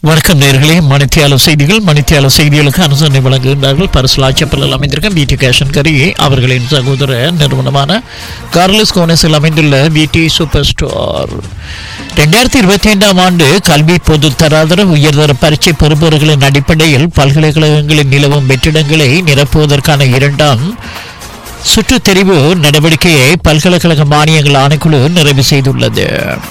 வணக்கம் நேர்களே மணித்தியால செய்திகள் மணித்தியால செய்திகளுக்கு அனுசரணை வழங்குகின்றார்கள் பரிசலாச்சப்பலில் அமைந்திருக்கும் பிடி கேஷன் கரி அவர்களின் சகோதர நிறுவனமான கார்லஸ் கோனஸில் அமைந்துள்ள பிடி சூப்பர் ஸ்டோர் ரெண்டாயிரத்தி இருபத்தி ஐந்தாம் ஆண்டு கல்வி பொது தராதர உயர்தர பரீட்சை பெறுபவர்களின் அடிப்படையில் பல்கலைக்கழகங்களில் நிலவும் வெற்றிடங்களை நிரப்புவதற்கான இரண்டாம் சுற்று தெரிவு நடவடிக்கையை பல்கலைக்கழக மானியங்கள் ஆணைக்குழு நிறைவு செய்துள்ளது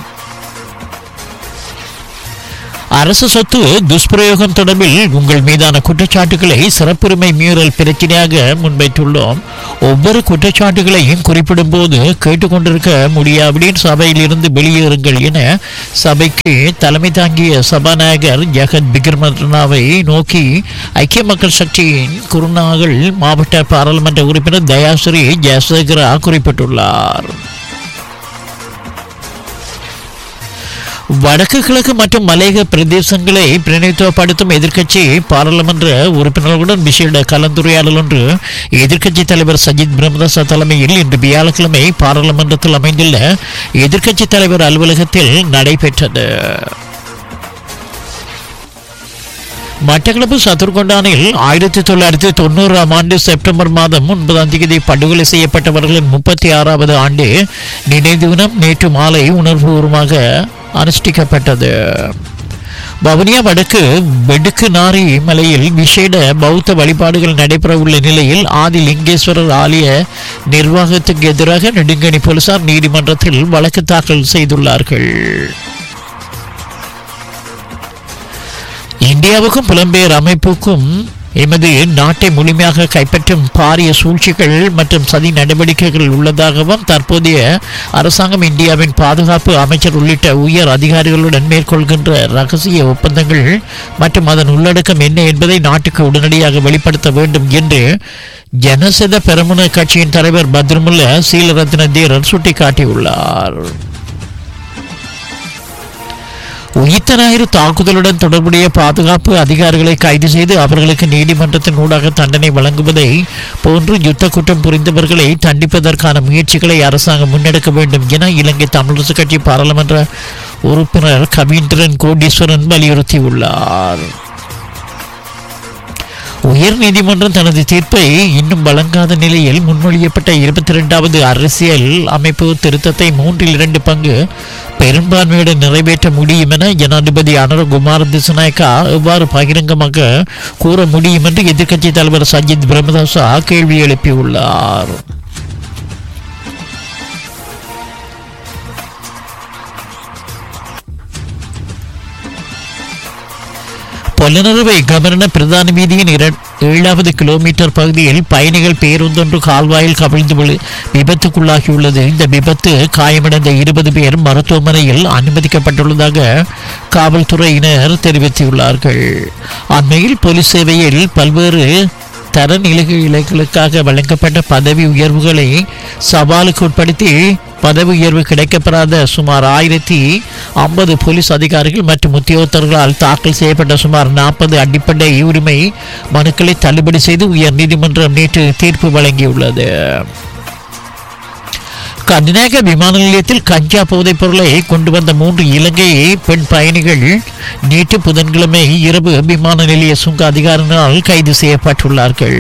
அரசு சொத்து துஷ்பிரயோகம் தொடர்பில் உங்கள் மீதான குற்றச்சாட்டுகளை சிறப்புரிமை மீறல் பிரச்சனையாக முன்வைத்துள்ளோம் ஒவ்வொரு குற்றச்சாட்டுகளையும் குறிப்பிடும் போது கேட்டுக்கொண்டிருக்க முடியாவிடின் சபையிலிருந்து வெளியேறுங்கள் என சபைக்கு தலைமை தாங்கிய சபாநாயகர் ஜெகத் பிகர்மனாவை நோக்கி ஐக்கிய மக்கள் சக்தியின் குருநாகல் மாவட்ட பாராளுமன்ற உறுப்பினர் தயாஸ்ரீ ஜெயசேகரா குறிப்பிட்டுள்ளார் வடக்கு கிழக்கு மற்றும் மலையக பிரதேசங்களை பிரதிநிதித்துவப்படுத்தும் எதிர்க்கட்சி பாராளுமன்ற உறுப்பினர்களுடன் விசேட கலந்துரையாடல் ஒன்று எதிர்க்கட்சி தலைவர் சஜித் பிரேமதாச தலைமையில் இன்று வியாழக்கிழமை பாராளுமன்றத்தில் அமைந்துள்ள எதிர்க்கட்சி தலைவர் அலுவலகத்தில் நடைபெற்றது மட்டக்களப்பு சதுர்கொண்டானில் ஆயிரத்தி தொள்ளாயிரத்தி தொண்ணூறாம் ஆண்டு செப்டம்பர் மாதம் ஒன்பதாம் தேதி படுகொலை செய்யப்பட்டவர்களின் முப்பத்தி ஆறாவது ஆண்டு நினைவு தினம் நேற்று மாலை உணர்வுபூர்வமாக அனுஷ்டிக்கப்பட்டது வவுனியா வடக்கு வெடுக்கு நாரி மலையில் விசேட பௌத்த வழிபாடுகள் நடைபெற உள்ள நிலையில் ஆதி லிங்கேஸ்வரர் ஆலய நிர்வாகத்துக்கு எதிராக நெடுங்கணி போலீசார் நீதிமன்றத்தில் வழக்கு தாக்கல் செய்துள்ளார்கள் இந்தியாவுக்கும் புலம்பெயர் அமைப்புக்கும் எமது நாட்டை முழுமையாக கைப்பற்றும் பாரிய சூழ்ச்சிகள் மற்றும் சதி நடவடிக்கைகள் உள்ளதாகவும் தற்போதைய அரசாங்கம் இந்தியாவின் பாதுகாப்பு அமைச்சர் உள்ளிட்ட உயர் அதிகாரிகளுடன் மேற்கொள்கின்ற ரகசிய ஒப்பந்தங்கள் மற்றும் அதன் உள்ளடக்கம் என்ன என்பதை நாட்டுக்கு உடனடியாக வெளிப்படுத்த வேண்டும் என்று ஜனசத பெரமுன கட்சியின் தலைவர் பத்ரமுல்ல சீலரத்ன தேரர் சுட்டிக்காட்டியுள்ளார் உயிர்த்த ஞாயிறு தாக்குதலுடன் தொடர்புடைய பாதுகாப்பு அதிகாரிகளை கைது செய்து அவர்களுக்கு நீதிமன்றத்தின் ஊடாக தண்டனை வழங்குவதை போன்று யுத்த குற்றம் புரிந்தவர்களை தண்டிப்பதற்கான முயற்சிகளை அரசாங்கம் முன்னெடுக்க வேண்டும் என இலங்கை தமிழரசு கட்சி பாராளுமன்ற உறுப்பினர் கவீந்திரன் கோடீஸ்வரன் வலியுறுத்தியுள்ளார் உயர் நீதிமன்றம் தனது தீர்ப்பை இன்னும் வழங்காத நிலையில் முன்மொழியப்பட்ட இருபத்தி இரண்டாவது அரசியல் அமைப்பு திருத்தத்தை மூன்றில் இரண்டு பங்கு பெரும்பான்மையுடன் நிறைவேற்ற முடியும் என ஜனாதிபதி அனுரகுமார் திசநாயக்கா எவ்வாறு பகிரங்கமாக கூற முடியும் என்று எதிர்க்கட்சி தலைவர் சஜித் பிரேமதாசா கேள்வி எழுப்பியுள்ளார் பொல்லனறுவை கமரண பிரதான வீதியின் இர- ஏழாவது கிலோமீட்டர் பகுதியில் பயணிகள் பேருந்தொன்று கால்வாயில் கவிழ்ந்து விழு விபத்துக்குள்ளாகியுள்ளது இந்த விபத்து காயமடைந்த இருபது பேர் மருத்துவமனையில் அனுமதிக்கப்பட்டுள்ளதாக காவல்துறையினர் தெரிவித்துள்ளார்கள் அண்மையில் போலீஸ் சேவையில் பல்வேறு தரநிலைகளுக்காக வழங்கப்பட்ட பதவி உயர்வுகளை சவாலுக்கு உட்படுத்தி பதவி உயர்வு கிடைக்கப்பெறாத சுமார் ஆயிரத்தி ஐம்பது போலீஸ் அதிகாரிகள் மற்றும் உத்தியோகத்தர்களால் தாக்கல் செய்யப்பட்ட சுமார் நாற்பது அடிப்படை உரிமை மனுக்களை தள்ளுபடி செய்து உயர் நீதிமன்றம் நேற்று தீர்ப்பு வழங்கியுள்ளது கர்நாடக விமான நிலையத்தில் கஞ்சா போதைப் பொருளை கொண்டு வந்த மூன்று இலங்கை பெண் பயணிகள் நேற்று புதன்கிழமை இரவு விமான நிலைய சுங்க அதிகாரிகளால் கைது செய்யப்பட்டுள்ளார்கள்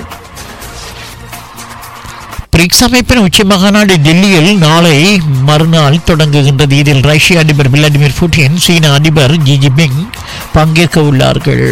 பிரிக்ஸ் அமைப்பின் உச்சி மாநாடு டெல்லியில் நாளை மறுநாள் தொடங்குகின்றது இதில் ரஷ்ய அதிபர் விளாடிமிர் புட்டின் சீன அதிபர் ஜி ஜின்பிங் பங்கேற்க உள்ளார்கள்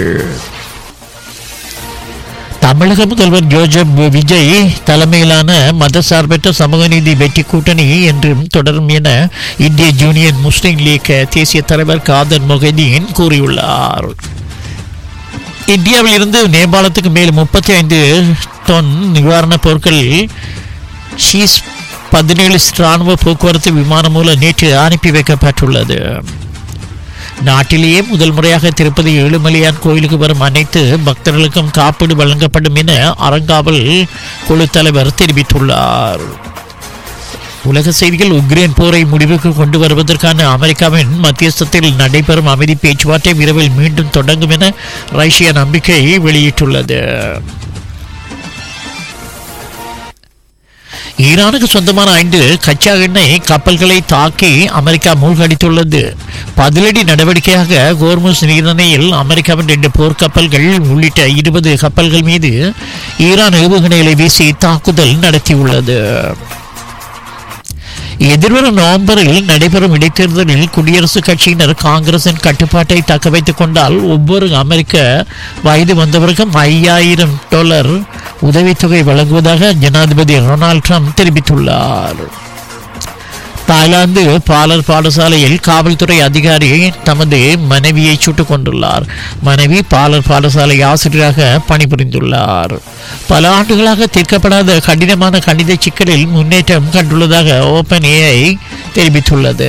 தமிழக முதல்வர் ஜோசப் விஜய் தலைமையிலான மதசார்பற்ற சமூக நீதி வெற்றி கூட்டணி என்றும் தொடரும் என இந்திய யூனியன் முஸ்லிம் லீக் தேசிய தலைவர் காதர் மொஹதீன் கூறியுள்ளார் இந்தியாவில் இருந்து நேபாளத்துக்கு மேல் முப்பத்தி ஐந்து தொன் நிவாரணப் பொருட்கள் ஷீஸ் பதினேழு ராணுவ போக்குவரத்து விமானம் மூலம் நேற்று அனுப்பி வைக்கப்பட்டுள்ளது நாட்டிலேயே முதல் முறையாக திருப்பதி ஏழுமலையான் கோயிலுக்கு வரும் அனைத்து பக்தர்களுக்கும் காப்பீடு வழங்கப்படும் என அறங்காவல் குழு தலைவர் தெரிவித்துள்ளார் உலக செய்திகள் உக்ரைன் போரை முடிவுக்கு கொண்டு வருவதற்கான அமெரிக்காவின் மத்தியஸ்தத்தில் நடைபெறும் அமைதி பேச்சுவார்த்தை விரைவில் மீண்டும் தொடங்கும் என ரஷ்யா நம்பிக்கை வெளியிட்டுள்ளது ஈரானுக்கு சொந்தமான ஐந்து கச்சா எண்ணெய் கப்பல்களை தாக்கி அமெரிக்கா மூழ்கடித்துள்ளது பதிலடி நடவடிக்கையாக கோர்முஸ் நீரிணையில் அமெரிக்காவின் ரெண்டு போர்க்கப்பல்கள் உள்ளிட்ட இருபது கப்பல்கள் மீது ஈரான் ஏவுகணைகளை வீசி தாக்குதல் நடத்தியுள்ளது எதிர்வரும் நவம்பரில் நடைபெறும் இடைத்தேர்தலில் குடியரசுக் கட்சியினர் காங்கிரசின் கட்டுப்பாட்டை தக்க வைத்துக் கொண்டால் ஒவ்வொரு அமெரிக்க வயது வந்தவருக்கும் ஐயாயிரம் டாலர் உதவித்தொகை வழங்குவதாக ஜனாதிபதி டொனால்ட் ட்ரம்ப் தெரிவித்துள்ளார் தாய்லாந்து பாலர் பாடசாலையில் காவல்துறை அதிகாரி தமது மனைவியை சுட்டுக் கொண்டுள்ளார் மனைவி பாலர் பாடசாலை ஆசிரியராக பணிபுரிந்துள்ளார் பல ஆண்டுகளாக தீர்க்கப்படாத கடினமான கணித சிக்கலில் முன்னேற்றம் கண்டுள்ளதாக ஓபன் ஏஐ தெரிவித்துள்ளது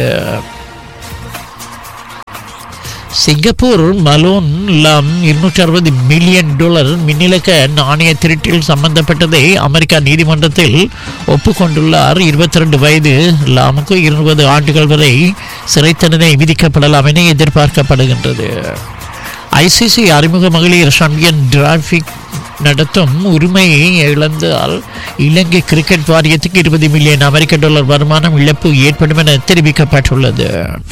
சிங்கப்பூர் மலோன் லம் இருநூற்றி அறுபது மில்லியன் டாலர் மின்னிலக்க நாணய திருட்டில் சம்பந்தப்பட்டதை அமெரிக்கா நீதிமன்றத்தில் ஒப்புக்கொண்டுள்ளார் இருபத்தி ரெண்டு வயது லாமுக்கு இருபது ஆண்டுகள் வரை சிறை தண்டனை விதிக்கப்படலாம் என எதிர்பார்க்கப்படுகின்றது ஐசிசி அறிமுக மகளிர் சாம்பியன் டிராஃபிக் நடத்தும் உரிமையை இழந்தால் இலங்கை கிரிக்கெட் வாரியத்துக்கு இருபது மில்லியன் அமெரிக்க டாலர் வருமானம் இழப்பு ஏற்படும் என தெரிவிக்கப்பட்டுள்ளது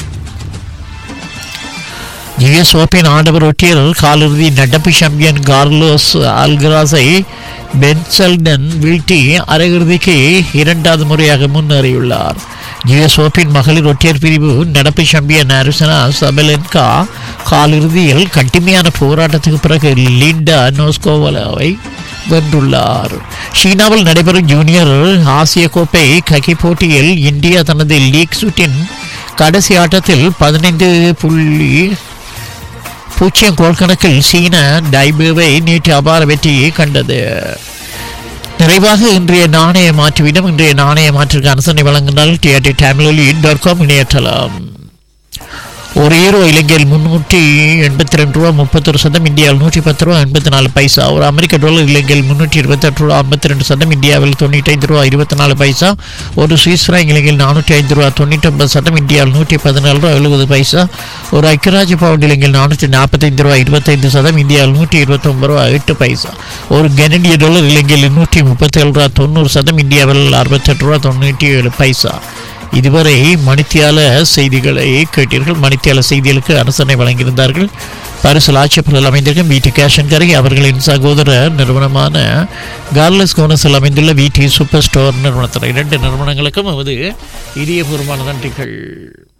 யுஎஸ் ஓபன் ஆடவர் ஒட்டியர் காலிறுதி நடப்பு சாம்பியன் கார்லோஸ் அல்கிராஸை பென்சல்டன் வீழ்த்தி அரையிறுதிக்கு இரண்டாவது முறையாக முன்னேறியுள்ளார் யுஎஸ் ஓபன் மகளிர் ஒற்றையர் பிரிவு நடப்பு சாம்பியன் அரிசனா சபலென்கா காலிறுதியில் கடுமையான போராட்டத்துக்கு பிறகு லிண்டா நோஸ்கோவலாவை வென்றுள்ளார் சீனாவில் நடைபெறும் ஜூனியர் ஆசிய கோப்பை ககி போட்டியில் இந்தியா தனது லீக் சுற்றின் கடைசி ஆட்டத்தில் பதினைந்து புள்ளி பூஜ்ஜியம் கோல் கணக்கில் சீன டைபேவை நேற்று அபார வெற்றியை கண்டது நிறைவாக இன்றைய நாணய மாற்றுவிடம் இன்றைய நாணய மாற்றுக்கு அனுசரணை வழங்கினால் டிஆர்டி டேம்லி டாட் காம் இணையற்றலாம் ஒரு ஈரோ இலங்கையில் முன்னூற்றி எண்பத்தி ரெண்டு ரூபா முப்பத்தொரு சதம் இந்தியாவில் நூற்றி பத்து ரூபா எண்பத்தி நாலு பைசா ஒரு அமெரிக்க டாலர் இலங்கையில் முன்னூற்றி இருபத்தெட்டு ரூபா ஐம்பத்தி ரெண்டு சதம் இந்தியாவில் தொண்ணூற்றி ஐந்து ரூபா இருபத்தி நாலு பைசா ஒரு சுவிஸ் ஃப்ராங்க் இலங்கையில் நானூற்றி ஐந்து ரூபா தொண்ணூற்றி ஒன்பது சதம் இந்தியாவில் நூற்றி பதினாலு ரூபா எழுபது பைசா ஒரு ஐக்கியராஜ்ய பவுண்ட் இலங்கையில் நானூற்றி நாற்பத்தைந்து ரூபா இருபத்தைந்து சதம் இந்தியாவில் நூற்றி இருபத்தொம்பது ரூபா எட்டு பைசா ஒரு கனடிய டாலர் இலங்கையில் நூற்றி முப்பத்தேழு ரூபா தொண்ணூறு சதம் இந்தியாவில் அறுபத்தெட்டு ரூபா தொண்ணூற்றி ஏழு பைசா இதுவரை மணித்தியால செய்திகளை கேட்டீர்கள் மணித்தியால செய்திகளுக்கு அனுசரணை வழங்கியிருந்தார்கள் பரிசல் ஆட்சேபர்கள் அமைந்திருக்கும் வீட்டு கேஷன் கரை அவர்களின் சகோதர நிறுவனமான கார்லஸ் கோனஸில் அமைந்துள்ள வீட்டி சூப்பர் ஸ்டோர் நிறுவனத்தில் இரண்டு நிறுவனங்களுக்கும் நமது இதயபூர்வமான நன்றிகள்